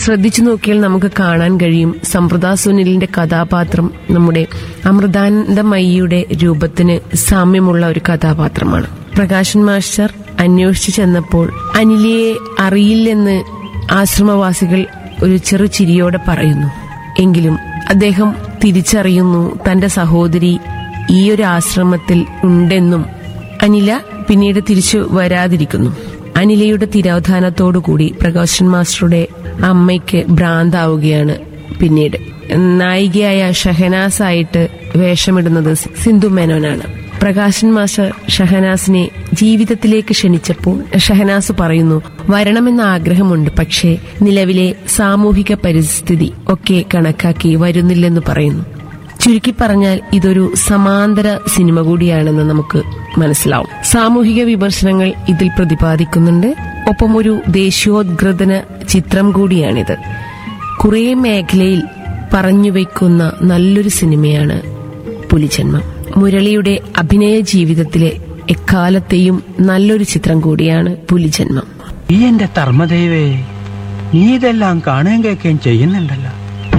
ശ്രദ്ധിച്ചു നോക്കിയാൽ നമുക്ക് കാണാൻ കഴിയും സമ്പ്രദ സുനിലിന്റെ കഥാപാത്രം നമ്മുടെ അമൃതാനന്ദമയിയുടെ രൂപത്തിന് സാമ്യമുള്ള ഒരു കഥാപാത്രമാണ് പ്രകാശൻ മാസ്റ്റർ അന്വേഷിച്ചു ചെന്നപ്പോൾ അനിലയെ അറിയില്ലെന്ന് ആശ്രമവാസികൾ ഒരു ചെറു ചിരിയോടെ പറയുന്നു എങ്കിലും അദ്ദേഹം തിരിച്ചറിയുന്നു തന്റെ സഹോദരി ഈ ഒരു ആശ്രമത്തിൽ ഉണ്ടെന്നും അനില പിന്നീട് തിരിച്ചു വരാതിരിക്കുന്നു അനിലയുടെ തിരോധാനത്തോടുകൂടി പ്രകാശൻ മാസ്റ്ററുടെ അമ്മയ്ക്ക് ഭ്രാന്താവുകയാണ് പിന്നീട് നായികയായ ഷഹനാസ് ആയിട്ട് വേഷമിടുന്നത് സിന്ധു മേനോനാണ് പ്രകാശൻ മാസ്റ്റർ ഷഹനാസിനെ ജീവിതത്തിലേക്ക് ക്ഷണിച്ചപ്പോൾ ഷഹനാസ് പറയുന്നു വരണമെന്ന ആഗ്രഹമുണ്ട് പക്ഷേ നിലവിലെ സാമൂഹിക പരിസ്ഥിതി ഒക്കെ കണക്കാക്കി വരുന്നില്ലെന്ന് പറയുന്നു ചുരുക്കി പറഞ്ഞാൽ ഇതൊരു സമാന്തര സിനിമ കൂടിയാണെന്ന് നമുക്ക് മനസ്സിലാവും സാമൂഹിക വിമർശനങ്ങൾ ഇതിൽ പ്രതിപാദിക്കുന്നുണ്ട് ഒപ്പം ഒരു ദേശീയോദ്ഗ്രഥന ചിത്രം കൂടിയാണിത് കുറേ മേഖലയിൽ പറഞ്ഞുവെക്കുന്ന നല്ലൊരു സിനിമയാണ് പുലിജന്മം മുരളിയുടെ അഭിനയ ജീവിതത്തിലെ എക്കാലത്തെയും നല്ലൊരു ചിത്രം കൂടിയാണ് പുലിജന്മം ഈ എന്റെ ധർമ്മദൈവേ നീ ഇതെല്ലാം കാണുകയും കേൾക്കുകയും ചെയ്യുന്നുണ്ടല്ലോ